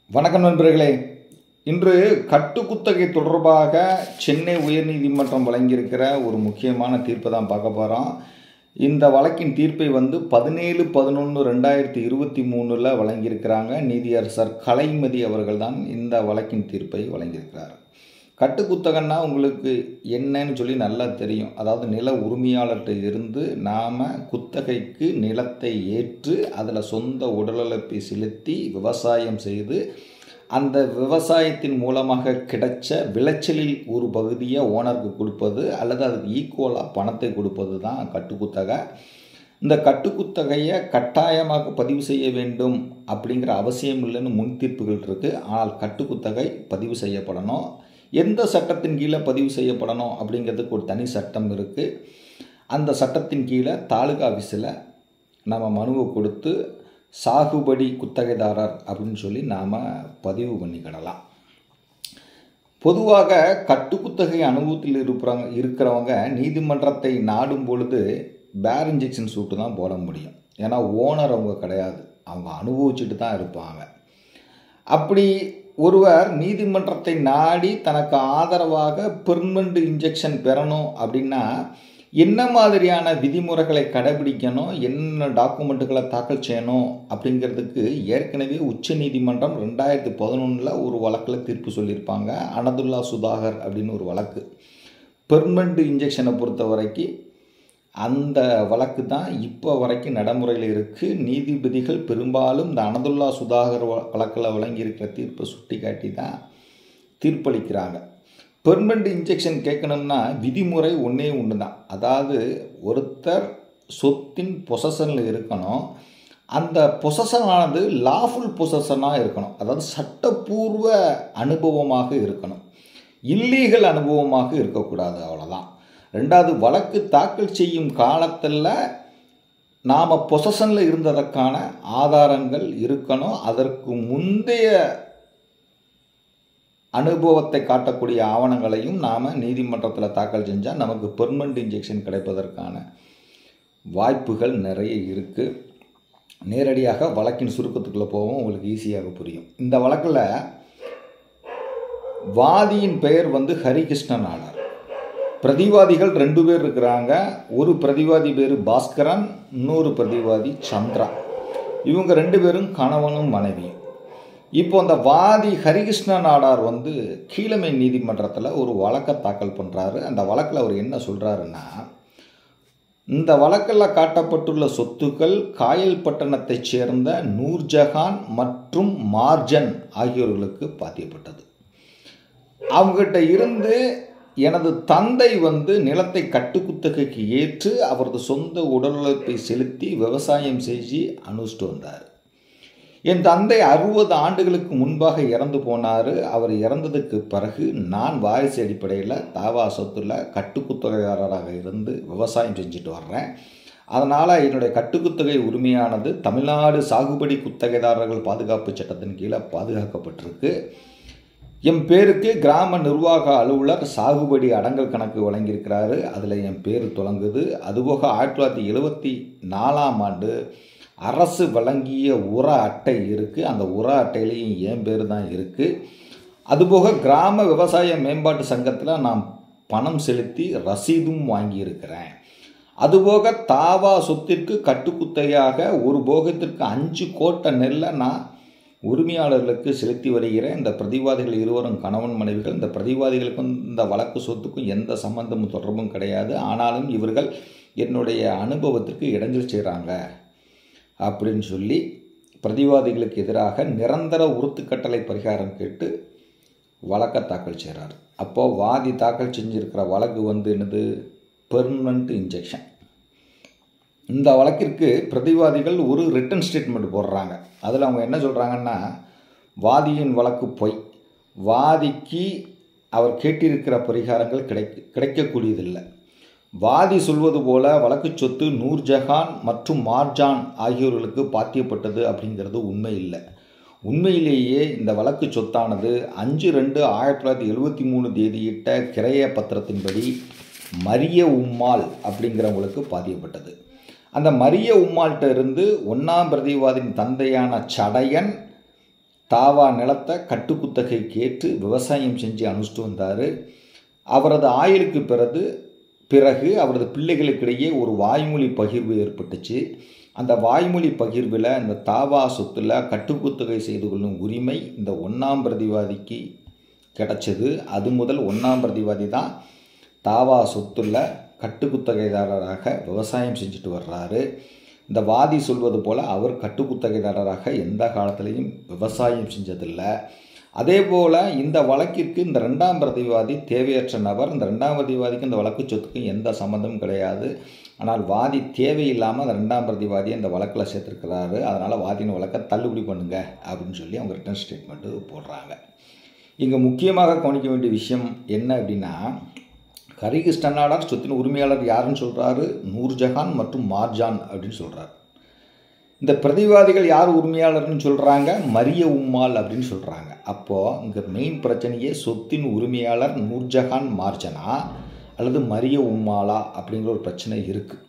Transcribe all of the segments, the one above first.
வணக்கம் நண்பர்களே இன்று கட்டுக்குத்தகை தொடர்பாக சென்னை உயர்நீதிமன்றம் வழங்கியிருக்கிற ஒரு முக்கியமான தீர்ப்பை தான் பார்க்க போகிறோம் இந்த வழக்கின் தீர்ப்பை வந்து பதினேழு பதினொன்று ரெண்டாயிரத்தி இருபத்தி மூணில் வழங்கியிருக்கிறாங்க நீதியரசர் கலைமதி அவர்கள் தான் இந்த வழக்கின் தீர்ப்பை வழங்கியிருக்கிறார் கட்டுக்குத்தகன்னா உங்களுக்கு என்னன்னு சொல்லி நல்லா தெரியும் அதாவது நில உரிமையாளர்கிட்ட இருந்து நாம் குத்தகைக்கு நிலத்தை ஏற்று அதில் சொந்த உடலுழைப்பை செலுத்தி விவசாயம் செய்து அந்த விவசாயத்தின் மூலமாக கிடைச்ச விளைச்சலில் ஒரு பகுதியை ஓனருக்கு கொடுப்பது அல்லது அதுக்கு ஈக்குவலாக பணத்தை கொடுப்பது தான் கட்டுக்குத்தகை இந்த கட்டுக்குத்தகையை கட்டாயமாக பதிவு செய்ய வேண்டும் அப்படிங்கிற அவசியம் இல்லைன்னு முன் தீர்ப்புகள் இருக்குது ஆனால் கட்டுக்குத்தகை பதிவு செய்யப்படணும் எந்த சட்டத்தின் கீழே பதிவு செய்யப்படணும் அப்படிங்கிறதுக்கு ஒரு தனி சட்டம் இருக்குது அந்த சட்டத்தின் கீழே தாலுகா ஆஃபீஸில் நம்ம மனுவை கொடுத்து சாகுபடி குத்தகைதாரர் அப்படின்னு சொல்லி நாம் பதிவு பண்ணிக்கிடலாம் பொதுவாக கட்டுக்குத்தகை அனுபவத்தில் இருப்பாங்க இருக்கிறவங்க நீதிமன்றத்தை நாடும் பொழுது பேர் இன்ஜெக்ஷன் சூட்டு தான் போட முடியும் ஏன்னா ஓனர் அவங்க கிடையாது அவங்க அனுபவிச்சுட்டு தான் இருப்பாங்க அப்படி ஒருவர் நீதிமன்றத்தை நாடி தனக்கு ஆதரவாக பெர்மனண்ட் இன்ஜெக்ஷன் பெறணும் அப்படின்னா என்ன மாதிரியான விதிமுறைகளை கடைபிடிக்கணும் என்ன டாக்குமெண்ட்டுகளை தாக்கல் செய்யணும் அப்படிங்கிறதுக்கு ஏற்கனவே உச்ச நீதிமன்றம் ரெண்டாயிரத்தி பதினொன்றில் ஒரு வழக்கில் தீர்ப்பு சொல்லியிருப்பாங்க அனதுல்லா சுதாகர் அப்படின்னு ஒரு வழக்கு பெர்மனண்ட் இன்ஜெக்ஷனை பொறுத்த வரைக்கும் அந்த வழக்கு தான் இப்போ வரைக்கும் நடைமுறையில் இருக்குது நீதிபதிகள் பெரும்பாலும் இந்த அனதுல்லா சுதாகர் வழக்கில் வழங்கியிருக்கிற தீர்ப்பை சுட்டி காட்டி தான் தீர்ப்பளிக்கிறாங்க பெர்மனண்ட் இன்ஜெக்ஷன் கேட்கணும்னா விதிமுறை ஒன்றே ஒன்று தான் அதாவது ஒருத்தர் சொத்தின் பொசஷனில் இருக்கணும் அந்த பொசஷனானது லாஃபுல் பொசஷனாக இருக்கணும் அதாவது சட்டப்பூர்வ அனுபவமாக இருக்கணும் இல்லீகல் அனுபவமாக இருக்கக்கூடாது அவ்வளோதான் ரெண்டாவது வழக்கு தாக்கல் செய்யும் காலத்தில் நாம் பொசஷனில் இருந்ததற்கான ஆதாரங்கள் இருக்கணும் அதற்கு முந்தைய அனுபவத்தை காட்டக்கூடிய ஆவணங்களையும் நாம் நீதிமன்றத்தில் தாக்கல் செஞ்சால் நமக்கு பெர்மனண்ட் இன்ஜெக்ஷன் கிடைப்பதற்கான வாய்ப்புகள் நிறைய இருக்குது நேரடியாக வழக்கின் சுருக்கத்துக்குள்ளே போவோம் உங்களுக்கு ஈஸியாக புரியும் இந்த வழக்கில் வாதியின் பெயர் வந்து ஹரிகிருஷ்ணன் ஆனார் பிரதிவாதிகள் ரெண்டு பேர் இருக்கிறாங்க ஒரு பிரதிவாதி பேர் பாஸ்கரன் இன்னொரு பிரதிவாதி சந்திரா இவங்க ரெண்டு பேரும் கணவனும் மனைவியும் இப்போ அந்த வாதி ஹரிகிருஷ்ண நாடார் வந்து கீழமை நீதிமன்றத்தில் ஒரு வழக்கை தாக்கல் பண்ணுறாரு அந்த வழக்கில் அவர் என்ன சொல்கிறாருன்னா இந்த வழக்கில் காட்டப்பட்டுள்ள சொத்துக்கள் காயல் பட்டணத்தைச் சேர்ந்த நூர்ஜஹான் மற்றும் மார்ஜன் ஆகியோர்களுக்கு பாத்தியப்பட்டது அவங்ககிட்ட இருந்து எனது தந்தை வந்து நிலத்தை கட்டுக்குத்தகைக்கு ஏற்று அவரது சொந்த உடலுழைப்பை செலுத்தி விவசாயம் செஞ்சு அனுஷ்டிட்டு வந்தார் என் தந்தை அறுபது ஆண்டுகளுக்கு முன்பாக இறந்து போனார் அவர் இறந்ததுக்கு பிறகு நான் வாரிசு அடிப்படையில் தாவா சொத்துல கட்டுக்குத்தகையாளராக இருந்து விவசாயம் செஞ்சுட்டு வர்றேன் அதனால் என்னுடைய கட்டுக்குத்தகை உரிமையானது தமிழ்நாடு சாகுபடி குத்தகைதாரர்கள் பாதுகாப்பு சட்டத்தின் கீழே பாதுகாக்கப்பட்டிருக்கு என் பேருக்கு கிராம நிர்வாக அலுவலர் சாகுபடி அடங்கல் கணக்கு வழங்கியிருக்கிறாரு அதில் என் பேர் தொடங்குது அதுபோக ஆயிரத்தி தொள்ளாயிரத்தி எழுபத்தி நாலாம் ஆண்டு அரசு வழங்கிய உர அட்டை இருக்குது அந்த உர அட்டையிலையும் என் பேர் தான் இருக்குது அதுபோக கிராம விவசாய மேம்பாட்டு சங்கத்தில் நான் பணம் செலுத்தி ரசீதும் வாங்கியிருக்கிறேன் அதுபோக தாவா சொத்திற்கு கட்டுக்குத்தையாக ஒரு போகத்திற்கு அஞ்சு கோட்டை நெல்லை நான் உரிமையாளர்களுக்கு செலுத்தி வருகிறேன் இந்த பிரதிவாதிகள் இருவரும் கணவன் மனைவிகள் இந்த பிரதிவாதிகளுக்கும் இந்த வழக்கு சொத்துக்கும் எந்த சம்பந்தமும் தொடர்பும் கிடையாது ஆனாலும் இவர்கள் என்னுடைய அனுபவத்திற்கு இடைஞ்சல் செய்கிறாங்க அப்படின்னு சொல்லி பிரதிவாதிகளுக்கு எதிராக நிரந்தர உறுத்துக்கட்டளை பரிகாரம் கேட்டு வழக்கை தாக்கல் செய்கிறார் அப்போது வாதி தாக்கல் செஞ்சுருக்கிற வழக்கு வந்து என்னது பெர்மனண்ட் இன்ஜெக்ஷன் இந்த வழக்கிற்கு பிரதிவாதிகள் ஒரு ரிட்டன் ஸ்டேட்மெண்ட் போடுறாங்க அதில் அவங்க என்ன சொல்கிறாங்கன்னா வாதியின் வழக்கு பொய் வாதிக்கு அவர் கேட்டிருக்கிற பரிகாரங்கள் கிடைக்க கிடைக்கக்கூடியதில்லை வாதி சொல்வது போல வழக்கு சொத்து நூர்ஜஹான் மற்றும் மார்ஜான் ஆகியோர்களுக்கு பாத்தியப்பட்டது அப்படிங்கிறது உண்மை இல்லை உண்மையிலேயே இந்த வழக்கு சொத்தானது அஞ்சு ரெண்டு ஆயிரத்தி தொள்ளாயிரத்தி எழுபத்தி மூணு தேதியிட்ட கிரைய பத்திரத்தின்படி மரிய உம்மாள் அப்படிங்கிறவங்களுக்கு பாதியப்பட்டது அந்த மரிய உம்மாள்கிட்ட இருந்து ஒன்றாம் பிரதிவாதியின் தந்தையான சடையன் தாவா நிலத்தை கட்டுக்குத்தகை கேட்டு விவசாயம் செஞ்சு அனுஷ்டிட்டு வந்தார் அவரது ஆயுளுக்கு பிறகு பிறகு அவரது பிள்ளைகளுக்கிடையே ஒரு வாய்மொழி பகிர்வு ஏற்பட்டுச்சு அந்த வாய்மொழி பகிர்வில் இந்த தாவா சொத்தில் கட்டுக்குத்தகை செய்து கொள்ளும் உரிமை இந்த ஒன்றாம் பிரதிவாதிக்கு கிடைச்சது அது முதல் ஒன்றாம் பிரதிவாதி தான் தாவா சொத்துல கட்டுக்குத்தகைதாரராக விவசாயம் செஞ்சுட்டு வர்றாரு இந்த வாதி சொல்வது போல் அவர் கட்டுக்குத்தகைதாரராக எந்த காலத்திலையும் விவசாயம் செஞ்சதில்லை அதே போல் இந்த வழக்கிற்கு இந்த ரெண்டாம் பிரதிவாதி தேவையற்ற நபர் இந்த ரெண்டாம் பிரதிவாதிக்கு இந்த வழக்கு சொத்துக்கும் எந்த சம்மந்தமும் கிடையாது ஆனால் வாதி தேவையில்லாமல் அந்த ரெண்டாம் பிரதிவாதியை இந்த வழக்கில் சேர்த்துருக்கிறாரு அதனால் வாதியின் வழக்கை தள்ளுபடி பண்ணுங்க அப்படின்னு சொல்லி அவங்க ரிட்டர்ன் ஸ்டேட்மெண்ட்டு போடுறாங்க இங்கே முக்கியமாக கவனிக்க வேண்டிய விஷயம் என்ன அப்படின்னா ஹரிகிருஷ்ணனாடார் சொத்தின் உரிமையாளர் யாருன்னு சொல்கிறாரு நூர்ஜஹான் மற்றும் மார்ஜான் அப்படின்னு சொல்கிறார் இந்த பிரதிவாதிகள் யார் உரிமையாளர்னு சொல்கிறாங்க மரிய உம்மால் அப்படின்னு சொல்கிறாங்க அப்போது இங்கே மெயின் பிரச்சனையே சொத்தின் உரிமையாளர் நூர்ஜஹான் மார்ஜனா அல்லது மரிய உம்மாலா அப்படிங்கிற ஒரு பிரச்சனை இருக்குது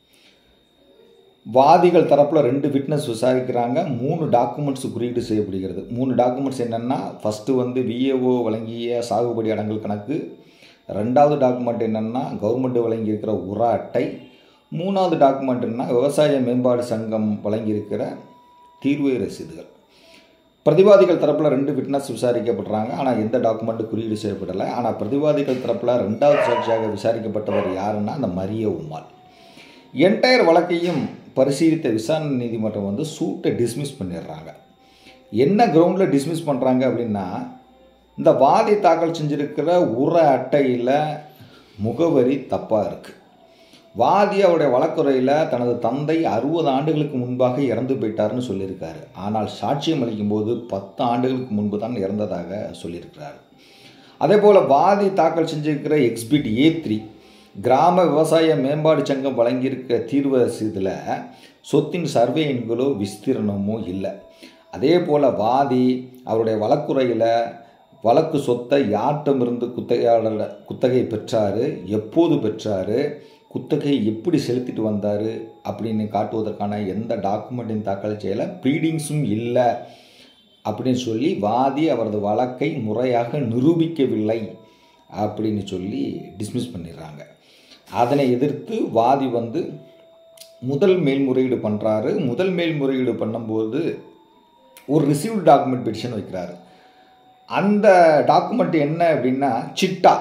வாதிகள் தரப்பில் ரெண்டு விட்னஸ் விசாரிக்கிறாங்க மூணு டாக்குமெண்ட்ஸ் குறியீடு செய்யப்படுகிறது மூணு டாக்குமெண்ட்ஸ் என்னென்னா ஃபஸ்ட்டு வந்து விஏஓ வழங்கிய சாகுபடி அடங்கல் கணக்கு ரெண்டாவது டாக்குமெண்ட் என்னென்னா கவர்மெண்ட் வழங்கியிருக்கிற உர அட்டை மூணாவது டாக்குமெண்ட்னா விவசாய மேம்பாடு சங்கம் வழங்கியிருக்கிற தீர்வை ரசீதுகள் பிரதிவாதிகள் தரப்பில் ரெண்டு விட்னஸ் விசாரிக்கப்படுறாங்க ஆனால் எந்த டாக்குமெண்ட்டு குறியீடு செய்யப்படலை ஆனால் பிரதிவாதிகள் தரப்பில் ரெண்டாவது சாட்சியாக விசாரிக்கப்பட்டவர் யாருன்னா அந்த மரிய உம்மாள் என்டையர் வழக்கையும் பரிசீலித்த விசாரணை நீதிமன்றம் வந்து சூட்டை டிஸ்மிஸ் பண்ணிடுறாங்க என்ன கிரவுண்டில் டிஸ்மிஸ் பண்ணுறாங்க அப்படின்னா இந்த வாதி தாக்கல் செஞ்சுருக்கிற உர அட்டையில் முகவரி தப்பாக இருக்குது வாதி அவருடைய வழக்குறையில் தனது தந்தை அறுபது ஆண்டுகளுக்கு முன்பாக இறந்து போயிட்டார்னு சொல்லியிருக்காரு ஆனால் சாட்சியம் அளிக்கும்போது பத்து ஆண்டுகளுக்கு முன்பு தான் இறந்ததாக சொல்லியிருக்கிறார் அதே போல் வாதி தாக்கல் செஞ்சிருக்கிற எக்ஸ்பிட் ஏ த்ரீ கிராம விவசாய மேம்பாடு சங்கம் வழங்கியிருக்க தீர்வு ரசீதில் சொத்தின் சர்வே எண்களோ விஸ்தீரணமோ இல்லை அதே போல் வாதி அவருடைய வழக்குறையில் வழக்கு சொத்தை யார்கிட்டமிருந்து குத்தகையாளர் குத்தகை பெற்றார் எப்போது பெற்றார் குத்தகை எப்படி செலுத்திட்டு வந்தார் அப்படின்னு காட்டுவதற்கான எந்த டாக்குமெண்ட்டையும் தாக்கல் செய்யலை ப்ரீடிங்ஸும் இல்லை அப்படின்னு சொல்லி வாதி அவரது வழக்கை முறையாக நிரூபிக்கவில்லை அப்படின்னு சொல்லி டிஸ்மிஸ் பண்ணிடுறாங்க அதனை எதிர்த்து வாதி வந்து முதல் மேல்முறையீடு பண்ணுறாரு முதல் மேல்முறையீடு பண்ணும்போது ஒரு ரிசீவ்டு டாக்குமெண்ட் பெட்டிஷன் வைக்கிறாரு அந்த டாக்குமெண்ட் என்ன அப்படின்னா சிட்டா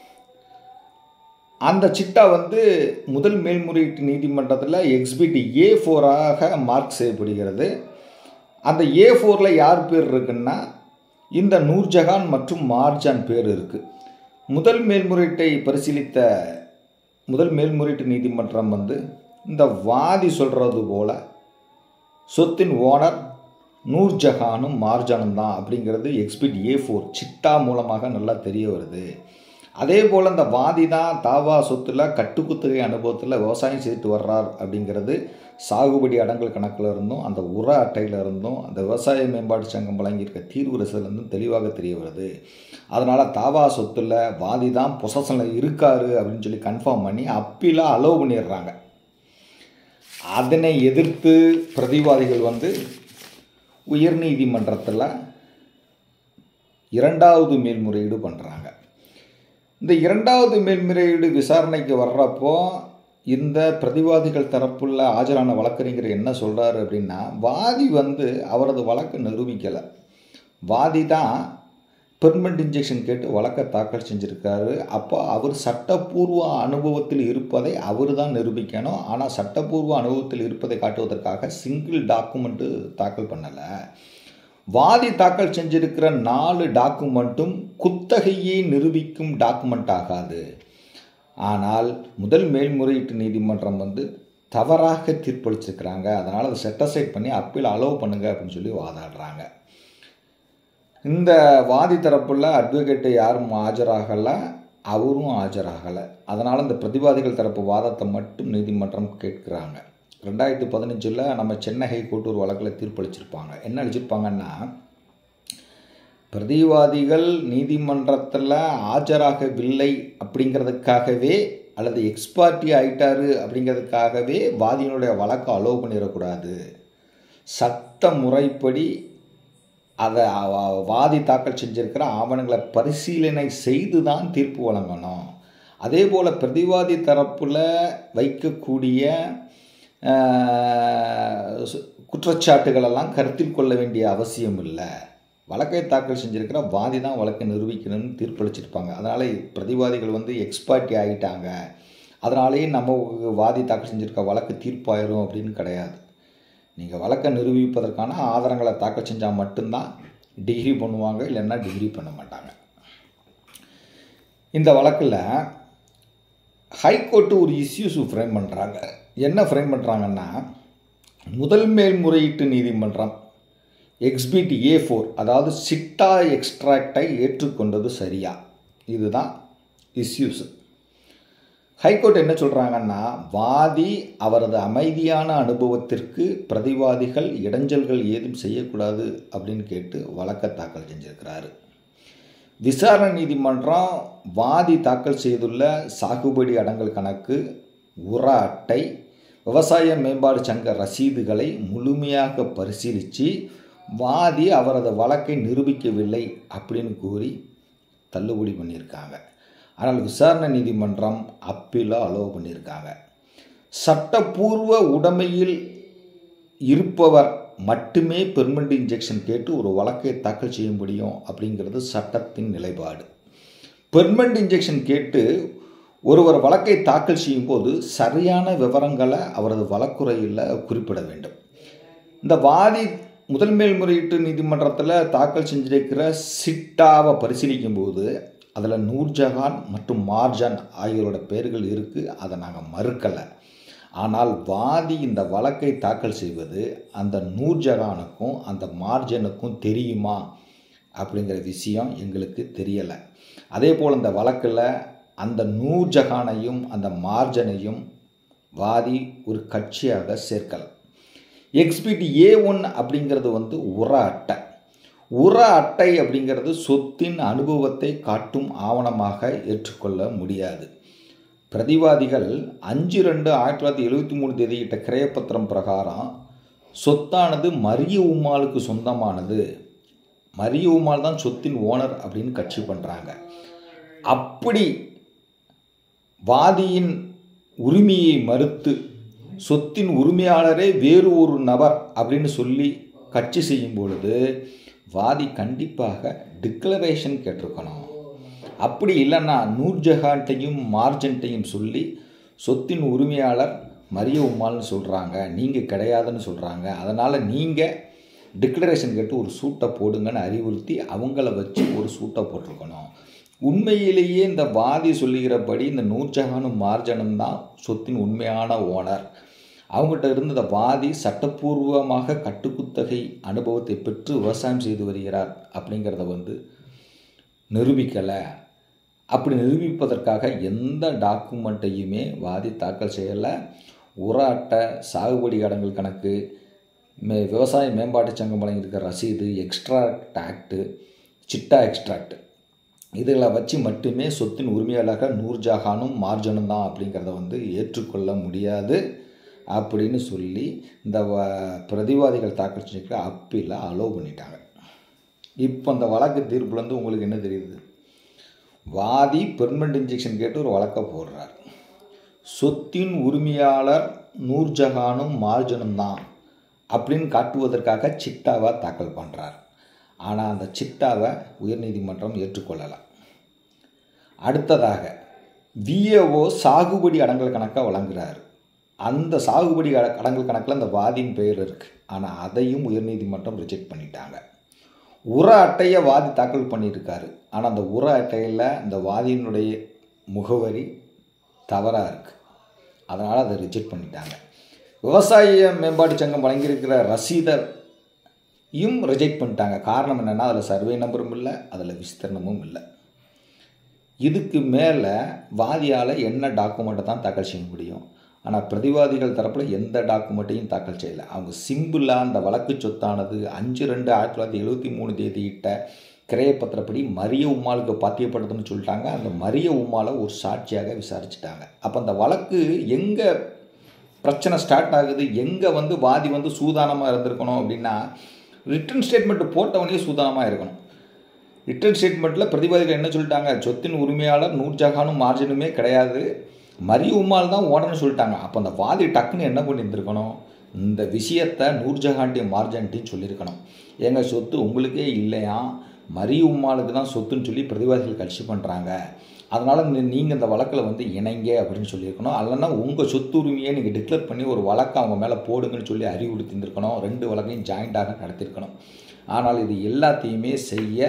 அந்த சிட்டா வந்து முதல் மேல்முறையீட்டு நீதிமன்றத்தில் எக்ஸ்பிட் ஏ ஃபோராக மார்க் செய்யப்படுகிறது அந்த ஏ ஃபோரில் யார் பேர் இருக்குன்னா இந்த நூர்ஜஹான் மற்றும் மார்ஜான் பேர் இருக்குது முதல் மேல்முறையீட்டை பரிசீலித்த முதல் மேல்முறையீட்டு நீதிமன்றம் வந்து இந்த வாதி சொல்கிறது போல் சொத்தின் ஓனர் நூர்ஜஹானும் மார்ஜானும் தான் அப்படிங்கிறது எக்ஸ்பிட் ஏ ஃபோர் சிட்டா மூலமாக நல்லா தெரிய வருது அதே போல் இந்த வாதி தான் தாவா சொத்தில் கட்டுக்குத்தகை அனுபவத்தில் விவசாயம் செய்துட்டு வர்றார் அப்படிங்கிறது சாகுபடி அடங்கல் கணக்கில் இருந்தும் அந்த உர அட்டையில் இருந்தும் அந்த விவசாய மேம்பாட்டு சங்கம் வழங்கியிருக்க தீர்வு ரசத்துலேருந்தும் தெளிவாக தெரிய வருது அதனால் தாவா சொத்தில் வாதி தான் பொசஷனில் இருக்காரு அப்படின்னு சொல்லி கன்ஃபார்ம் பண்ணி அப்பீலாக அலோவ் பண்ணிடுறாங்க அதனை எதிர்த்து பிரதிவாதிகள் வந்து உயர்நீதிமன்றத்தில் இரண்டாவது மேல்முறையீடு பண்ணுறாங்க இந்த இரண்டாவது மேல்முறையீடு விசாரணைக்கு வர்றப்போ இந்த பிரதிவாதிகள் தரப்புள்ள ஆஜரான வழக்கறிஞர் என்ன சொல்கிறாரு அப்படின்னா வாதி வந்து அவரது வழக்கை நிரூபிக்கலை வாதி தான் பெர்மனண்ட் இன்ஜெக்ஷன் கேட்டு வழக்கை தாக்கல் செஞ்சுருக்காரு அப்போ அவர் சட்டப்பூர்வ அனுபவத்தில் இருப்பதை அவர் தான் நிரூபிக்கணும் ஆனால் சட்டப்பூர்வ அனுபவத்தில் இருப்பதை காட்டுவதற்காக சிங்கிள் டாக்குமெண்ட்டு தாக்கல் பண்ணலை வாதி தாக்கல் செஞ்சிருக்கிற நாலு டாக்குமெண்ட்டும் குத்தகையை நிரூபிக்கும் டாக்குமெண்ட் ஆகாது ஆனால் முதல் மேல்முறையீட்டு நீதிமன்றம் வந்து தவறாக தீர்ப்பளிச்சிருக்கிறாங்க அதனால் அதை செட்டசைட் பண்ணி அப்பீல் அலோவ் பண்ணுங்க அப்படின்னு சொல்லி வாதாடுறாங்க இந்த வாதி தரப்புள்ள அட்வொகேட்டு யாரும் ஆஜராகலை அவரும் ஆஜராகலை அதனால் இந்த பிரதிவாதிகள் தரப்பு வாதத்தை மட்டும் நீதிமன்றம் கேட்குறாங்க ரெண்டாயிரத்தி பதினஞ்சில் நம்ம சென்னை ஹைகோர்ட் ஒரு வழக்கில் தீர்ப்பளிச்சிருப்பாங்க என்ன அளிச்சிருப்பாங்கன்னா பிரதிவாதிகள் நீதிமன்றத்தில் ஆஜராகவில்லை அப்படிங்கிறதுக்காகவே அல்லது எக்ஸ்பார்ட்டி ஆயிட்டாரு அப்படிங்கிறதுக்காகவே வாதியினுடைய வழக்கை அலோவ் பண்ணிடக்கூடாது சட்ட முறைப்படி அதை அவ- வாதி தாக்கல் செஞ்சிருக்கிற ஆவணங்களை பரிசீலனை செய்து தான் தீர்ப்பு வழங்கணும் அதே போல் பிரதிவாதி தரப்பில் வைக்கக்கூடிய ஆஹ், சு- குற்றச்சாட்டுகளெல்லாம் கருத்தில் கொள்ள வேண்டிய அவசியம் இல்லை வழக்கை தாக்கல் செஞ்சிருக்கிற வாதி தான் வழக்கை நிரூபிக்கணும்னு தீர்ப்பளிச்சிருப்பாங்க அதனால் பிரதிவாதிகள் வந்து எக்ஸ்பர்ட்டி ஆகிட்டாங்க அதனாலேயே நம்ம வாதி தாக்கல் செஞ்சிருக்க வழக்கு தீர்ப்பாயிரும் அப்படின்னு கிடையாது நீங்கள் வழக்கை நிரூபிப்பதற்கான ஆதாரங்களை தாக்கல் செஞ்சால் மட்டும்தான் டிகிரி பண்ணுவாங்க இல்லைன்னா டிகிரி பண்ண மாட்டாங்க இந்த வழக்கில் ஹைகோர்ட்டு ஒரு இஷ்யூஸ் ஃப்ரேம் பண்ணுறாங்க என்ன ஃப்ரேம் பண்ணுறாங்கன்னா முதல் மேல்முறையீட்டு நீதிமன்றம் எக்ஸ்பிட் ஏ ஃபோர் அதாவது சிட்டா எக்ஸ்ட்ராக்டை ஏற்றுக்கொண்டது சரியா இதுதான் இஷ்யூஸ் ஹைகோர்ட் என்ன சொல்கிறாங்கன்னா வாதி அவரது அமைதியான அனுபவத்திற்கு பிரதிவாதிகள் இடைஞ்சல்கள் ஏதும் செய்யக்கூடாது அப்படின்னு கேட்டு வழக்கை தாக்கல் செஞ்சிருக்கிறாரு விசாரணை நீதிமன்றம் வாதி தாக்கல் செய்துள்ள சாகுபடி அடங்கல் கணக்கு உர அட்டை விவசாய மேம்பாடு சங்க ரசீதுகளை முழுமையாக பரிசீலித்து வாதி அவரது வழக்கை நிரூபிக்கவில்லை அப்படின்னு கூறி தள்ளுபடி பண்ணியிருக்காங்க ஆனால் விசாரணை நீதிமன்றம் அப்பீலை அலோவ் பண்ணியிருக்காங்க சட்டப்பூர்வ உடைமையில் இருப்பவர் மட்டுமே பெர்மனண்ட் இன்ஜெக்ஷன் கேட்டு ஒரு வழக்கை தாக்கல் செய்ய முடியும் அப்படிங்கிறது சட்டத்தின் நிலைப்பாடு பெர்மனண்ட் இன்ஜெக்ஷன் கேட்டு ஒருவர் வழக்கை தாக்கல் செய்யும்போது சரியான விவரங்களை அவரது வழக்குறையில் குறிப்பிட வேண்டும் இந்த வாதி முதல் மேல்முறையீட்டு நீதிமன்றத்தில் தாக்கல் செஞ்சிருக்கிற சிட்டாவை பரிசீலிக்கும் போது அதில் நூர்ஜஹான் மற்றும் மார்ஜான் ஆகியோரோட பெயர்கள் இருக்குது அதை நாங்கள் மறுக்கலை ஆனால் வாதி இந்த வழக்கை தாக்கல் செய்வது அந்த நூர்ஜஹானுக்கும் அந்த மார்ஜனுக்கும் தெரியுமா அப்படிங்கிற விஷயம் எங்களுக்கு தெரியலை அதே போல் இந்த வழக்கில் அந்த நூர்ஜஹானையும் அந்த மார்ஜனையும் வாதி ஒரு கட்சியாக சேர்க்கலை எக்ஸ்பிட் ஏ ஒன் அப்படிங்கிறது வந்து உர அட்டை உர அட்டை அப்படிங்கிறது சொத்தின் அனுபவத்தை காட்டும் ஆவணமாக ஏற்றுக்கொள்ள முடியாது பிரதிவாதிகள் அஞ்சு ரெண்டு ஆயிரத்தி தொள்ளாயிரத்தி எழுபத்தி மூணு தேதியிட்ட கிரயப்பத்திரம் பிரகாரம் சொத்தானது மரிய உம்மாளுக்கு சொந்தமானது மரிய உம்மாள் தான் சொத்தின் ஓனர் அப்படின்னு கட்சி பண்ணுறாங்க அப்படி வாதியின் உரிமையை மறுத்து சொத்தின் உரிமையாளரே வேறு ஒரு நபர் அப்படின்னு சொல்லி கட்சி செய்யும் பொழுது வாதி கண்டிப்பாக டிக்ளரேஷன் கேட்டிருக்கணும் அப்படி இல்லைன்னா நூர்ஜஹான்ட்டையும் மார்ஜன்ட்டையும் சொல்லி சொத்தின் உரிமையாளர் மரிய உம்மாள்னு சொல்கிறாங்க நீங்கள் கிடையாதுன்னு சொல்கிறாங்க அதனால் நீங்கள் டிக்ளரேஷன் கேட்டு ஒரு சூட்டை போடுங்கன்னு அறிவுறுத்தி அவங்கள வச்சு ஒரு சூட்டை போட்டிருக்கணும் உண்மையிலேயே இந்த வாதி சொல்லுகிறபடி இந்த நூர்ஜஹானும் மார்ஜனும் தான் சொத்தின் உண்மையான ஓனர் அவங்ககிட்ட இருந்து இந்த வாதி சட்டப்பூர்வமாக கட்டுக்குத்தகை அனுபவத்தை பெற்று விவசாயம் செய்து வருகிறார் அப்படிங்கிறத வந்து நிரூபிக்கலை அப்படி நிரூபிப்பதற்காக எந்த டாக்குமெண்ட்டையுமே வாதி தாக்கல் செய்யலை உர அட்டை சாகுபடி கடன்கள் கணக்கு மே விவசாய மேம்பாட்டு சங்கம் வழங்கியிருக்கிற ரசீது எக்ஸ்ட்ராக்ட் ஆக்டு சிட்டா எக்ஸ்ட்ராக்ட் இதுகளை வச்சு மட்டுமே சொத்தின் உரிமையாளர்கள் நூர்ஜஹானும் மார்ஜனும் தான் அப்படிங்கிறத வந்து ஏற்றுக்கொள்ள முடியாது அப்படின்னு சொல்லி இந்த வ- பிரதிவாதிகள் தாக்கல் செஞ்சுக்கிற அப்பீலை அலோவ் பண்ணிட்டாங்க இப்போ அந்த வழக்கு தீர்ப்புலேருந்து உங்களுக்கு என்ன தெரியுது வாதி பெர்மனண்ட் இன்ஜெக்ஷன் கேட்டு ஒரு வழக்கை போடுறார் சொத்தின் உரிமையாளர் நூர்ஜஹானும் மார்ஜனும் தான் அப்படின்னு காட்டுவதற்காக சிட்டாவை தாக்கல் பண்ணுறார் ஆனால் அந்த சிட்டாவை உயர்நீதிமன்றம் ஏற்றுக்கொள்ளலை அடுத்ததாக விஏஓ சாகுபடி அடங்கல் கணக்காக வழங்குறார் அந்த சாகுபடி அட- அடங்கல் கணக்கில் அந்த வாதியின் பெயர் இருக்குது ஆனால் அதையும் உயர்நீதிமன்றம் ரிஜெக்ட் பண்ணிட்டாங்க உர அட்டையை வாதி தாக்கல் பண்ணியிருக்காரு ஆனால் அந்த உர அட்டையில் இந்த வாதியினுடைய முகவரி தவறாக இருக்குது அதனால் அதை ரிஜெக்ட் பண்ணிட்டாங்க விவசாய மேம்பாட்டு சங்கம் வழங்கியிருக்கிற ரசீதையும் ரிஜெக்ட் பண்ணிட்டாங்க காரணம் என்னென்னா அதில் சர்வே நம்பரும் இல்லை அதில் விஸ்தீர்ணமும் இல்லை இதுக்கு மேலே வாதியால் என்ன டாக்குமெண்ட்டை தான் தாக்கல் செய்ய முடியும் ஆனால் பிரதிவாதிகள் தரப்பில் எந்த டாக்குமெண்ட்டையும் தாக்கல் செய்யலை அவங்க சிம்பிளாக அந்த வழக்கு சொத்தானது அஞ்சு ரெண்டு ஆயிரத்தி தொள்ளாயிரத்தி எழுபத்தி மூணு தேதியிட்ட கிரையப்பத்திரப்படி மரிய உம்மாளுக்கு பாத்தியப்படுதுன்னு சொல்லிட்டாங்க அந்த மரிய உம்மாலை ஒரு சாட்சியாக விசாரிச்சிட்டாங்க அப்போ அந்த வழக்கு எங்கே பிரச்சனை ஸ்டார்ட் ஆகுது எங்கே வந்து வாதி வந்து சூதானமாக இருந்திருக்கணும் அப்படின்னா ரிட்டன் ஸ்டேட்மெண்ட் போட்டவனே சூதானமாக இருக்கணும் ரிட்டன் ஸ்டேட்மெண்ட்டில் பிரதிவாதிகள் என்ன சொல்லிட்டாங்க சொத்தின் உரிமையாளர் நூர்ஜஹானும் மார்ஜினுமே கிடையாது மரி உமால் தான் ஓடணும்னு சொல்லிட்டாங்க அப்போ அந்த வாதி டக்குன்னு என்ன பண்ணியிருந்திருக்கணும் இந்த விஷயத்தை நூர்ஜஹான்டையும் மார்ஜன்ட்டையும் சொல்லியிருக்கணும் எங்கள் சொத்து உங்களுக்கே இல்லையா மரி உம்மாளுக்கு தான் சொத்துன்னு சொல்லி பிரதிவாதிகள் கட்சி பண்ணுறாங்க அதனால் நீங்கள் இந்த வழக்கில் வந்து இணைங்க அப்படின்னு சொல்லியிருக்கணும் இல்லைன்னா உங்கள் சொத்து உரிமையை நீங்கள் டிக்ளேர் பண்ணி ஒரு வழக்கை அவங்க மேலே போடுங்கன்னு சொல்லி அறிவுறுத்தியிருக்கணும் ரெண்டு வழக்கையும் ஜாயிண்டாக நடத்தியிருக்கணும் ஆனால் இது எல்லாத்தையுமே செய்ய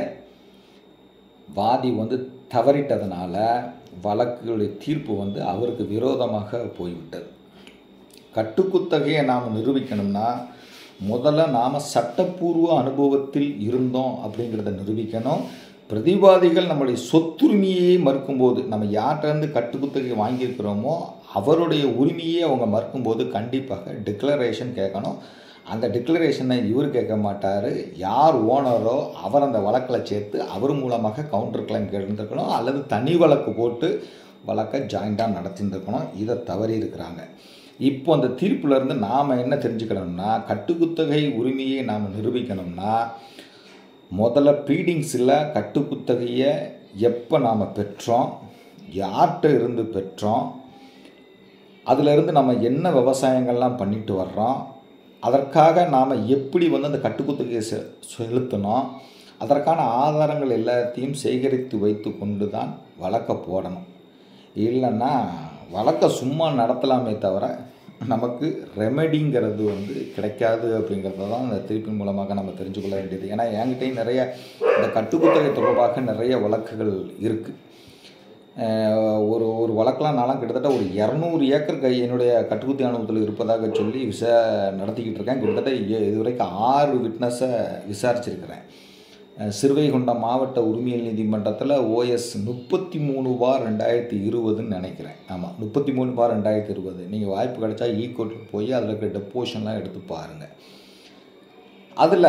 வாதி வந்து தவறிட்டதுனால வழக்குகளுடைய தீர்ப்பு வந்து அவருக்கு விரோதமாக போய்விட்டது கட்டுக்குத்தகையை நாம் நிரூபிக்கணும்னா முதல்ல நாம் சட்டப்பூர்வ அனுபவத்தில் இருந்தோம் அப்படிங்கிறத நிரூபிக்கணும் பிரதிவாதிகள் நம்மளுடைய சொத்துரிமையை மறுக்கும்போது நம்ம யார்கிட்டருந்து கட்டுக்குத்தகை வாங்கியிருக்கிறோமோ அவருடைய உரிமையை அவங்க மறுக்கும்போது கண்டிப்பாக டிக்ளரேஷன் கேட்கணும் அந்த டிக்ளரேஷனை இவர் கேட்க மாட்டார் யார் ஓனரோ அவர் அந்த வழக்கில் சேர்த்து அவர் மூலமாக கவுண்டர் கிளைம் கேட்டிருக்கணும் அல்லது தனி வழக்கு போட்டு வழக்கை ஜாயிண்டாக நடத்தியிருந்துருக்கணும் இதை தவறி இருக்கிறாங்க இப்போ அந்த தீர்ப்புலேருந்து நாம் என்ன தெரிஞ்சுக்கணும்னா கட்டுக்குத்தகை உரிமையை நாம் நிரூபிக்கணும்னா முதல்ல ப்ரீடிங்ஸில் கட்டுக்குத்தகையை எப்போ நாம் பெற்றோம் யார்கிட்ட இருந்து பெற்றோம் அதிலிருந்து நம்ம என்ன விவசாயங்கள்லாம் பண்ணிட்டு வர்றோம் அதற்காக நாம் எப்படி வந்து அந்த கட்டுக்குத்தகையை செ செலுத்தணும் அதற்கான ஆதாரங்கள் எல்லாத்தையும் சேகரித்து வைத்து கொண்டு தான் வழக்கை போடணும் இல்லைன்னா வழக்கை சும்மா நடத்தலாமே தவிர நமக்கு ரெமெடிங்கிறது வந்து கிடைக்காது அப்படிங்கிறத தான் இந்த தீர்ப்பின் மூலமாக நம்ம தெரிஞ்சுக்கொள்ள வேண்டியது ஏன்னா என்கிட்டையும் நிறைய இந்த கட்டுக்குத்தகை தொடர்பாக நிறைய வழக்குகள் இருக்குது ஒரு ஒரு வழக்கெலாம் நான்லாம் கிட்டத்தட்ட ஒரு இரநூறு ஏக்கர் கை என்னுடைய கட்டுக்குத்தி அனுபவத்தில் இருப்பதாக சொல்லி விசா நடத்திக்கிட்டு இருக்கேன் கிட்டத்தட்ட இதுவரைக்கும் ஆறு விட்னஸை விசாரிச்சிருக்கிறேன் சிறுவைகுண்டம் மாவட்ட உரிமையல் நீதிமன்றத்தில் ஓஎஸ் முப்பத்தி மூணு பார் ரெண்டாயிரத்தி இருபதுன்னு நினைக்கிறேன் ஆமாம் முப்பத்தி மூணு பார் ரெண்டாயிரத்தி இருபது நீங்கள் வாய்ப்பு கிடைச்சா ஈ கோர்ட்டுக்கு போய் அதில் இருக்க டெப்போஷன்லாம் எடுத்து பாருங்கள் அதில்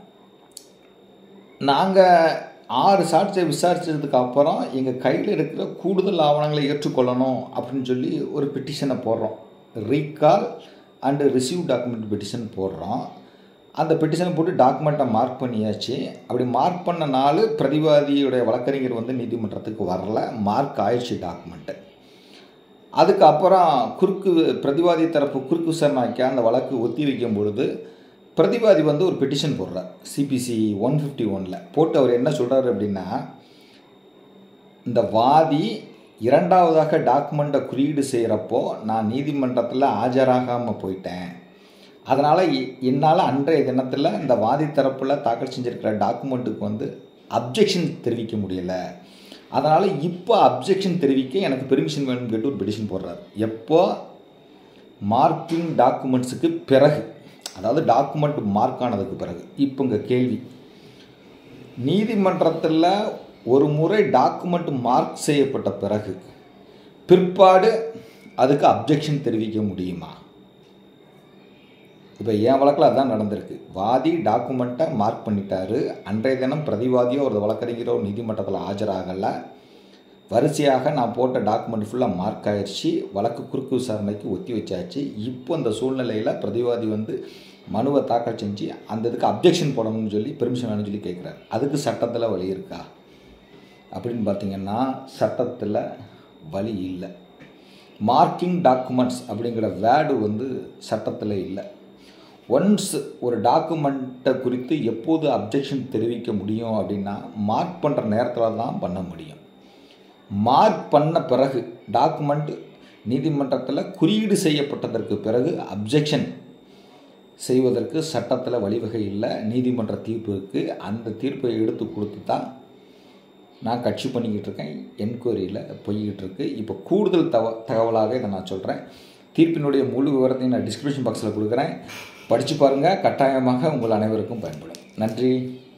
நாங்கள் ஆறு சாட்சியை விசாரித்ததுக்கு அப்புறம் எங்கள் கையில் இருக்கிற கூடுதல் ஆவணங்களை ஏற்றுக்கொள்ளணும் அப்படின்னு சொல்லி ஒரு பெட்டிஷனை போடுறோம் recall and receive document petition போடுறோம் அந்த பெட்டிஷனை போட்டு டாக்குமெண்ட்டை மார்க் பண்ணியாச்சு அப்படி மார்க் பண்ண நாள் பிரதிவாதியுடைய வழக்கறிஞர் வந்து நீதிமன்றத்துக்கு வரல மார்க் ஆயிடுச்சு டாக்குமெண்ட்டு அதுக்கப்புறம் குறுக்கு பிரதிவாதி தரப்பு குறுக்கு விசாரணைக்கு அந்த வழக்கு ஒத்தி வைக்கும் பொழுது பிரதிவாதி வந்து ஒரு பெட்டிஷன் போடுறார் சிபிசி ஒன் ஃபிஃப்டி ஒனில் போட்டு அவர் என்ன சொல்கிறார் அப்படின்னா இந்த வாதி இரண்டாவதாக டாக்குமெண்ட்டை குறியீடு செய்கிறப்போ நான் நீதிமன்றத்தில் ஆஜராகாமல் போயிட்டேன் அதனால் என்னால் அன்றைய தினத்தில் இந்த வாதி தரப்பில் தாக்கல் செஞ்சுருக்கிற டாக்குமெண்ட்டுக்கு வந்து அப்ஜெக்ஷன் தெரிவிக்க முடியலை அதனால் இப்போ அப்ஜெக்ஷன் தெரிவிக்க எனக்கு பெர்மிஷன் வேணும்னு கேட்டு ஒரு பெட்டிஷன் போடுறாரு எப்போ மார்க்கிங் டாக்குமெண்ட்ஸுக்கு பிறகு அதாவது டாக்குமெண்ட் மார்க் ஆனதுக்கு பிறகு இப்போ இங்கே கேள்வி நீதிமன்றத்தில் ஒரு முறை டாக்குமெண்ட் மார்க் செய்யப்பட்ட பிறகு பிற்பாடு அதுக்கு அப்ஜெக்ஷன் தெரிவிக்க முடியுமா இப்போ என் வழக்கில் அதுதான் நடந்திருக்கு வாதி டாக்குமெண்ட்டை மார்க் பண்ணிட்டாரு அன்றைய தினம் பிரதிவாதியோ ஒரு வழக்கறிஞரோ நீதிமன்றத்தில் ஆஜராகலை வரிசையாக நான் போட்ட டாக்குமெண்ட் ஃபுல்லாக மார்க் ஆயிடுச்சு வழக்கு குறுக்கு விசாரணைக்கு ஒத்தி வச்சாச்சு இப்போ இந்த சூழ்நிலையில் பிரதிவாதி வந்து மனுவை தாக்கல் செஞ்சு அந்த இதுக்கு அப்ஜெக்ஷன் போடணும்னு சொல்லி பெர்மிஷன் வேணும்னு சொல்லி கேட்குறாரு அதுக்கு சட்டத்தில் வழி இருக்கா அப்படின்னு பார்த்தீங்கன்னா சட்டத்தில் வழி இல்லை மார்க்கிங் டாக்குமெண்ட்ஸ் அப்படிங்கிற வேர்டு வந்து சட்டத்தில் இல்லை ஒன்ஸ் ஒரு டாக்குமெண்ட்டை குறித்து எப்போது அப்ஜெக்ஷன் தெரிவிக்க முடியும் அப்படின்னா மார்க் பண்ணுற நேரத்தில் தான் பண்ண முடியும் மார்க் பண்ண பிறகு டாக்குமெண்ட் நீதிமன்றத்தில் குறியீடு செய்யப்பட்டதற்கு பிறகு அப்ஜெக்ஷன் செய்வதற்கு சட்டத்தில் வழிவகை இல்லை நீதிமன்ற தீர்ப்பு இருக்குது அந்த தீர்ப்பை எடுத்து கொடுத்து தான் நான் கட்சி பண்ணிக்கிட்டு இருக்கேன் என்கொயரியில் போய்கிட்டு இருக்கு இப்போ கூடுதல் தவ தகவலாக இதை நான் சொல்கிறேன் தீர்ப்பினுடைய முழு விவரத்தையும் நான் டிஸ்கிரிப்ஷன் பாக்ஸில் கொடுக்குறேன் படித்து பாருங்கள் கட்டாயமாக உங்கள் அனைவருக்கும் பயன்படும் நன்றி